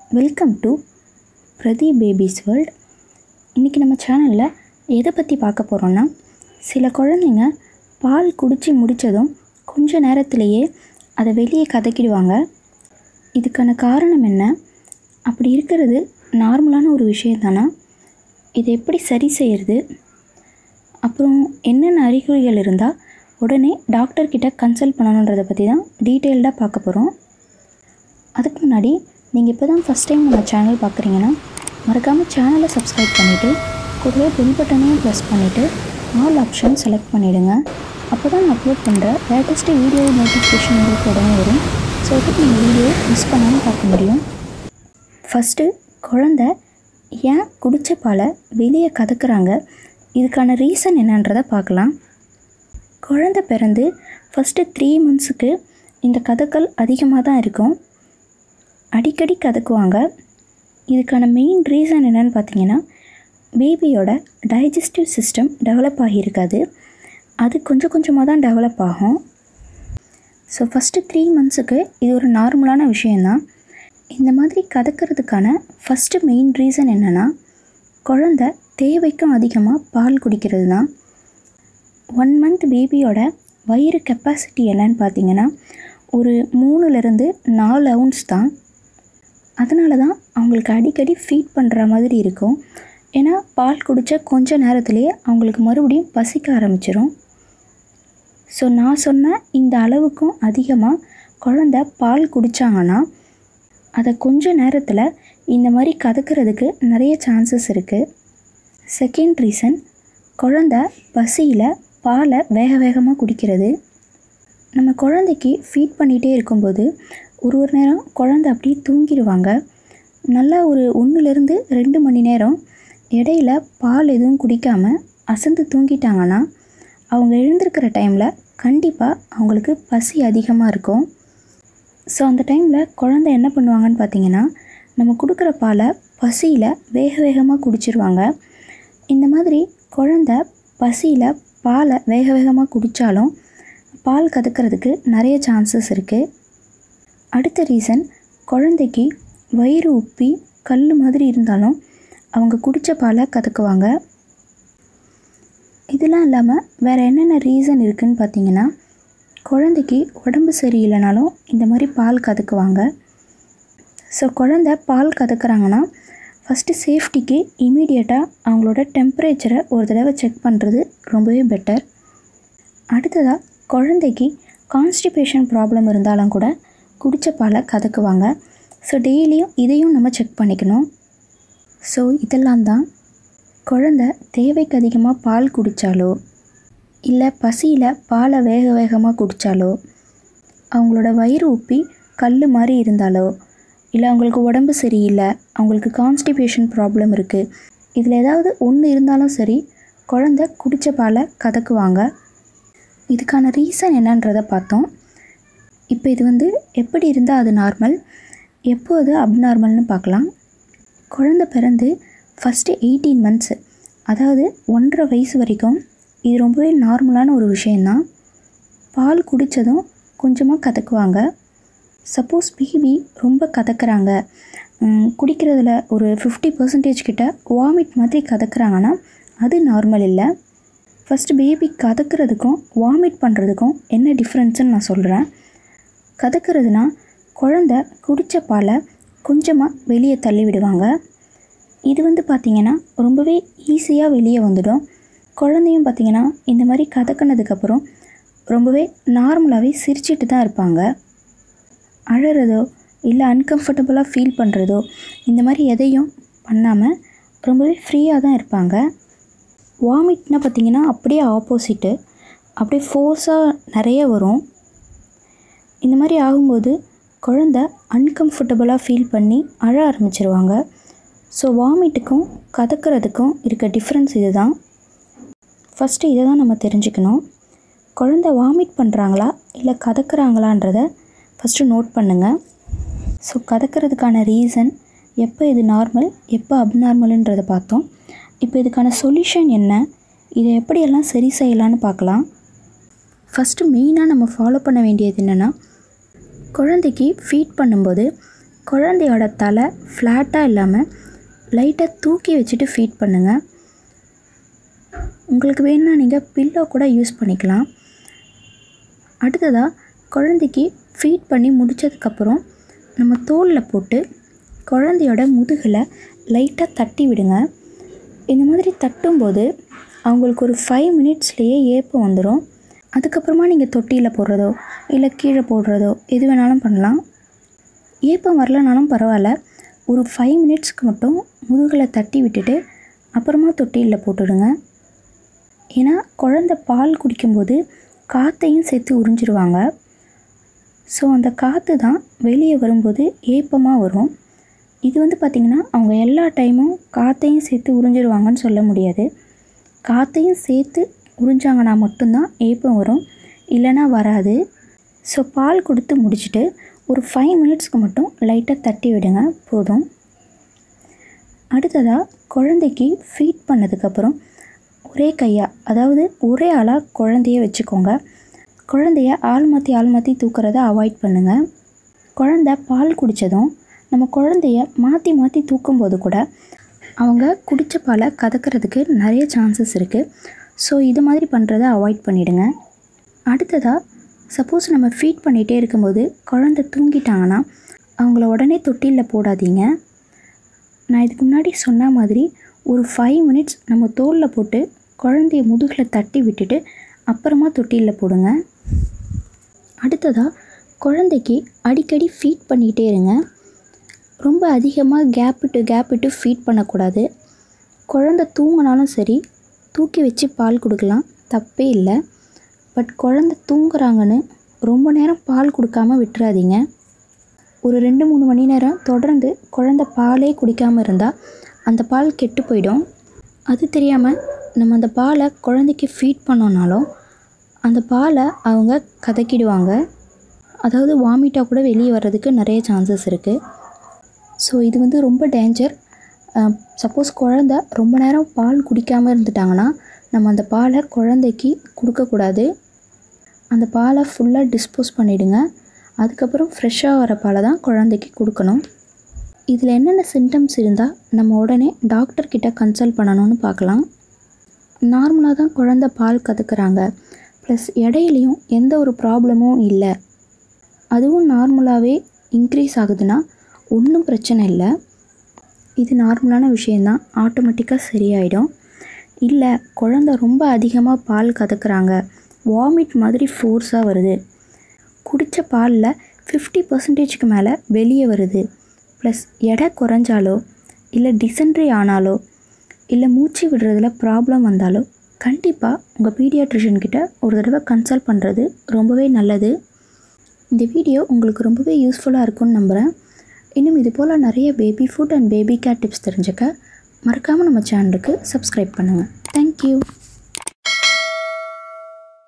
welcome to Pradeep babies world இன்றைக்கி நம்ம சேனலில் எதை பற்றி பார்க்க போகிறோன்னா சில குழந்தைங்க பால் குடித்து முடித்ததும் கொஞ்ச நேரத்திலேயே அதை வெளியே கதக்கிடுவாங்க இதுக்கான காரணம் என்ன அப்படி இருக்கிறது நார்மலான ஒரு விஷயம் தானா இதை எப்படி சரி செய்கிறது அப்புறம் என்னென்ன அறிகுறிகள் இருந்தால் உடனே டாக்டர்கிட்ட கன்சல்ட் பண்ணணுன்றதை பற்றி தான் டீட்டெயில்டாக பார்க்க போகிறோம் அதுக்கு முன்னாடி நீங்கள் இப்போ தான் ஃபஸ்ட் டைம் நம்ம சேனல் பார்க்குறீங்கன்னா மறக்காமல் சேனலை சப்ஸ்கிரைப் பண்ணிவிட்டு கூடவே பெல் பட்டனையும் ப்ரெஸ் பண்ணிவிட்டு ஆல் ஆப்ஷன் செலக்ட் பண்ணிவிடுங்க அப்போ தான் நான் அப்லோட் பண்ணுற லேட்டஸ்ட்டு வீடியோ நோட்டிஃபிகேஷன் உங்களுக்கு உடனே வரும் ஸோ அதுக்கு நீங்கள் வீடியோ மிஸ் பண்ணாமல் பார்க்க முடியும் ஃபஸ்ட்டு குழந்த ஏன் குடித்த பாலை வெளியே கதக்குறாங்க இதுக்கான ரீசன் என்னன்றதை பார்க்கலாம் குழந்த பிறந்து ஃபஸ்ட்டு த்ரீ மந்த்ஸுக்கு இந்த கதக்கல் அதிகமாக தான் இருக்கும் அடிக்கடி கதக்குவாங்க இதுக்கான மெயின் ரீசன் என்னன்னு பார்த்தீங்கன்னா பேபியோட டைஜஸ்டிவ் சிஸ்டம் டெவலப் ஆகியிருக்காது அது கொஞ்சம் கொஞ்சமாக தான் டெவலப் ஆகும் ஸோ ஃபஸ்ட்டு த்ரீ மந்த்ஸுக்கு இது ஒரு நார்மலான விஷயந்தான் இந்த மாதிரி கதக்கிறதுக்கான ஃபஸ்ட்டு மெயின் ரீசன் என்னென்னா குழந்த தேவைக்கும் அதிகமாக பால் குடிக்கிறது தான் ஒன் மந்த் பேபியோட வயிறு கெப்பாசிட்டி என்னன்னு பார்த்தீங்கன்னா ஒரு மூணுலேருந்து நாலு அவுன்ஸ் தான் அதனால தான் அவங்களுக்கு அடிக்கடி ஃபீட் பண்ணுற மாதிரி இருக்கும் ஏன்னா பால் குடித்த கொஞ்ச நேரத்துலேயே அவங்களுக்கு மறுபடியும் பசிக்க ஆரம்பிச்சிரும் ஸோ நான் சொன்ன இந்த அளவுக்கும் அதிகமாக குழந்த பால் குடித்தாங்கன்னா அதை கொஞ்ச நேரத்தில் இந்த மாதிரி கதக்கிறதுக்கு நிறைய சான்சஸ் இருக்குது செகண்ட் ரீசன் குழந்த பசியில் பாலை வேக வேகமாக குடிக்கிறது நம்ம குழந்தைக்கு ஃபீட் பண்ணிகிட்டே இருக்கும்போது ஒரு ஒரு நேரம் குழந்த அப்படியே தூங்கிடுவாங்க நல்லா ஒரு ஒன்றுலேருந்து ரெண்டு மணி நேரம் இடையில பால் எதுவும் குடிக்காமல் அசந்து தூங்கிட்டாங்கன்னா அவங்க எழுந்திருக்கிற டைமில் கண்டிப்பாக அவங்களுக்கு பசி அதிகமாக இருக்கும் ஸோ அந்த டைமில் குழந்தை என்ன பண்ணுவாங்கன்னு பார்த்தீங்கன்னா நம்ம கொடுக்குற பாலை பசியில் வேக வேகமாக குடிச்சிருவாங்க இந்த மாதிரி குழந்த பசியில் பாலை வேக வேகமாக குடித்தாலும் பால் கதக்கிறதுக்கு நிறைய சான்சஸ் இருக்குது அடுத்த ரீசன் குழந்தைக்கு வயிறு உப்பி கல் மாதிரி இருந்தாலும் அவங்க குடித்த பாலை கதக்குவாங்க இதெல்லாம் இல்லாமல் வேறு என்னென்ன ரீசன் இருக்குதுன்னு பார்த்தீங்கன்னா குழந்தைக்கு உடம்பு சரியில்லைனாலும் இந்த மாதிரி பால் கதக்குவாங்க ஸோ குழந்த பால் கதக்குறாங்கன்னா ஃபஸ்ட்டு சேஃப்டிக்கு இமீடியட்டாக அவங்களோட டெம்பரேச்சரை ஒரு தடவை செக் பண்ணுறது ரொம்பவே பெட்டர் அடுத்ததாக குழந்தைக்கு கான்ஸ்டிபேஷன் ப்ராப்ளம் இருந்தாலும் கூட குடித்த பாலை கதக்குவாங்க ஸோ டெய்லியும் இதையும் நம்ம செக் பண்ணிக்கணும் ஸோ இதெல்லாம் தான் குழந்த தேவைக்கு அதிகமாக பால் குடித்தாலோ இல்லை பசியில் பாலை வேக வேகமாக குடித்தாலோ அவங்களோட வயிறு உப்பி கல் மாதிரி இருந்தாலோ இல்லை அவங்களுக்கு உடம்பு சரியில்லை அவங்களுக்கு கான்ஸ்டிபேஷன் ப்ராப்ளம் இருக்குது இதில் ஏதாவது ஒன்று இருந்தாலும் சரி குழந்த குடித்த பாலை கதக்குவாங்க இதுக்கான ரீசன் என்னன்றதை பார்த்தோம் இப்போ இது வந்து எப்படி இருந்தால் அது நார்மல் எப்போ அது அப்நார்மல்னு பார்க்கலாம் குழந்த பிறந்து ஃபஸ்ட்டு எயிட்டீன் மந்த்ஸு அதாவது ஒன்றரை வயசு வரைக்கும் இது ரொம்பவே நார்மலான ஒரு விஷயந்தான் பால் குடித்ததும் கொஞ்சமாக கதக்குவாங்க சப்போஸ் பேபி ரொம்ப கதக்குறாங்க குடிக்கிறதுல ஒரு ஃபிஃப்டி பர்சன்டேஜ் கிட்ட வாமிட் மாதிரி கதக்குறாங்கன்னா அது நார்மல் இல்லை ஃபஸ்ட்டு பேபி கதக்கிறதுக்கும் வாமிட் பண்ணுறதுக்கும் என்ன டிஃப்ரென்ஸுன்னு நான் சொல்கிறேன் கதக்கிறதுனா குழந்த குடித்த பாலை கொஞ்சமாக வெளியே தள்ளி விடுவாங்க இது வந்து பார்த்திங்கன்னா ரொம்பவே ஈஸியாக வெளியே வந்துடும் குழந்தையும் பார்த்திங்கன்னா இந்த மாதிரி கதக்கினதுக்கப்புறம் ரொம்பவே நார்மலாகவே சிரிச்சிட்டு தான் இருப்பாங்க அழறதோ இல்லை அன்கம்ஃபர்டபுளாக ஃபீல் பண்ணுறதோ இந்த மாதிரி எதையும் பண்ணாமல் ரொம்பவே ஃப்ரீயாக தான் இருப்பாங்க வாமிட்னா பார்த்திங்கன்னா அப்படியே ஆப்போசிட்டு அப்படியே ஃபோர்ஸாக நிறைய வரும் இந்த மாதிரி ஆகும்போது குழந்த அன்கம்ஃபர்டபுளாக ஃபீல் பண்ணி அழ ஆரம்பிச்சிருவாங்க ஸோ வாமிட்டுக்கும் கதக்கிறதுக்கும் இருக்க டிஃப்ரென்ஸ் இது தான் ஃபஸ்ட்டு இதை தான் நம்ம தெரிஞ்சுக்கணும் குழந்த வாமிட் பண்ணுறாங்களா இல்லை கதக்குறாங்களான்றத ஃபஸ்ட்டு நோட் பண்ணுங்கள் ஸோ கதக்கிறதுக்கான ரீசன் எப்போ இது நார்மல் எப்போ அப்நார்மலுன்றதை பார்த்தோம் இப்போ இதுக்கான சொல்யூஷன் என்ன இதை எப்படியெல்லாம் சரி செய்யலான்னு பார்க்கலாம் ஃபஸ்ட்டு மெயினாக நம்ம ஃபாலோ பண்ண வேண்டியது என்னென்னா குழந்தைக்கு ஃபீட் பண்ணும்போது குழந்தையோட தலை ஃப்ளாட்டாக இல்லாமல் லைட்டாக தூக்கி வச்சுட்டு ஃபீட் பண்ணுங்கள் உங்களுக்கு வேணும்னா நீங்கள் பில்லோ கூட யூஸ் பண்ணிக்கலாம் அடுத்ததாக குழந்தைக்கு ஃபீட் பண்ணி முடித்ததுக்கப்புறம் நம்ம தோலில் போட்டு குழந்தையோட முதுகில் லைட்டாக தட்டி விடுங்க இந்த மாதிரி தட்டும்போது அவங்களுக்கு ஒரு ஃபைவ் மினிட்ஸ்லேயே ஏப்பம் வந்துடும் அதுக்கப்புறமா நீங்கள் தொட்டியில் போடுறதோ இல்லை கீழே போடுறதோ எது வேணாலும் பண்ணலாம் ஏப்பம் வரலனாலும் பரவாயில்ல ஒரு ஃபைவ் மினிட்ஸ்க்கு மட்டும் முதுகில் தட்டி விட்டுட்டு அப்புறமா தொட்டியில் போட்டுடுங்க ஏன்னா குழந்த பால் குடிக்கும்போது காற்றையும் சேர்த்து உறிஞ்சிருவாங்க ஸோ அந்த காற்று தான் வெளியே வரும்போது ஏப்பமாக வரும் இது வந்து பார்த்திங்கன்னா அவங்க எல்லா டைமும் காற்றையும் சேர்த்து உறிஞ்சிருவாங்கன்னு சொல்ல முடியாது காற்றையும் சேர்த்து உறிஞ்சாங்கன்னா மட்டும்தான் ஏப்பம் வரும் இல்லைன்னா வராது ஸோ பால் கொடுத்து முடிச்சுட்டு ஒரு ஃபைவ் மினிட்ஸ்க்கு மட்டும் லைட்டாக தட்டி விடுங்க போதும் அடுத்ததாக குழந்தைக்கு ஃபீட் பண்ணதுக்கப்புறம் ஒரே கையாக அதாவது ஒரே ஆளாக குழந்தைய வச்சுக்கோங்க குழந்தைய ஆள் மாற்றி ஆள் மாற்றி தூக்கிறத அவாய்ட் பண்ணுங்கள் குழந்த பால் குடித்ததும் நம்ம குழந்தைய மாற்றி மாற்றி தூக்கும்போது கூட அவங்க குடித்த பாலை கதக்கிறதுக்கு நிறைய சான்சஸ் இருக்குது ஸோ இது மாதிரி பண்ணுறத அவாய்ட் பண்ணிவிடுங்க அடுத்ததாக சப்போஸ் நம்ம ஃபீட் பண்ணிகிட்டே இருக்கும்போது குழந்த தூங்கிட்டாங்கன்னா அவங்கள உடனே தொட்டிலில் போடாதீங்க நான் இதுக்கு முன்னாடி சொன்ன மாதிரி ஒரு ஃபைவ் மினிட்ஸ் நம்ம தோலில் போட்டு குழந்தைய முதுகில் தட்டி விட்டுட்டு அப்புறமா தொட்டிலில் போடுங்க அடுத்ததாக குழந்தைக்கு அடிக்கடி ஃபீட் பண்ணிகிட்டே இருங்க ரொம்ப அதிகமாக கேப் விட்டு கேப் விட்டு ஃபீட் பண்ணக்கூடாது குழந்த தூங்கினாலும் சரி தூக்கி வச்சு பால் கொடுக்கலாம் தப்பே இல்லை பட் குழந்த தூங்குறாங்கன்னு ரொம்ப நேரம் பால் கொடுக்காம விட்டுறாதீங்க ஒரு ரெண்டு மூணு மணி நேரம் தொடர்ந்து குழந்த பாலே குடிக்காமல் இருந்தால் அந்த பால் கெட்டு போயிடும் அது தெரியாமல் நம்ம அந்த பாலை குழந்தைக்கு ஃபீட் பண்ணோன்னாலும் அந்த பாலை அவங்க கதக்கிடுவாங்க அதாவது வாமிட்டாக கூட வெளியே வர்றதுக்கு நிறைய சான்சஸ் இருக்குது ஸோ இது வந்து ரொம்ப டேஞ்சர் சப்போஸ் குழந்த ரொம்ப நேரம் பால் குடிக்காமல் இருந்துட்டாங்கன்னா நம்ம அந்த பாலை குழந்தைக்கு கொடுக்கக்கூடாது அந்த பாலை ஃபுல்லாக டிஸ்போஸ் பண்ணிவிடுங்க அதுக்கப்புறம் ஃப்ரெஷ்ஷாக வர பாலை தான் குழந்தைக்கு கொடுக்கணும் இதில் என்னென்ன சிம்டம்ஸ் இருந்தால் நம்ம உடனே டாக்டர்கிட்ட கன்சல்ட் பண்ணணும்னு பார்க்கலாம் நார்மலாக தான் குழந்த பால் கற்றுக்குறாங்க ப்ளஸ் இடையிலையும் எந்த ஒரு ப்ராப்ளமும் இல்லை அதுவும் நார்மலாகவே இன்க்ரீஸ் ஆகுதுன்னா ஒன்றும் பிரச்சனை இல்லை இது நார்மலான விஷயந்தான் ஆட்டோமேட்டிக்காக சரியாயிடும் இல்லை குழந்த ரொம்ப அதிகமாக பால் கதக்குறாங்க வாமிட் மாதிரி ஃபோர்ஸாக வருது குடித்த பாலில் ஃபிஃப்டி பர்சன்டேஜ்க்கு மேலே வெளியே வருது ப்ளஸ் எடை குறைஞ்சாலோ இல்லை டிசென்ட்ரி ஆனாலோ இல்லை மூச்சு விடுறதுல ப்ராப்ளம் வந்தாலோ கண்டிப்பாக உங்கள் பீடியாட்ரிஷியன் கிட்ட ஒரு தடவை கன்சல்ட் பண்ணுறது ரொம்பவே நல்லது இந்த வீடியோ உங்களுக்கு ரொம்பவே யூஸ்ஃபுல்லாக இருக்கும்னு நம்புகிறேன் இன்னும் இது போல் நிறைய baby food and baby care tips தெரிஞ்சுக்க மறக்காமல் நம்ம சேனலுக்கு சப்ஸ்கிரைப் பண்ணுங்கள் தேங்க்யூ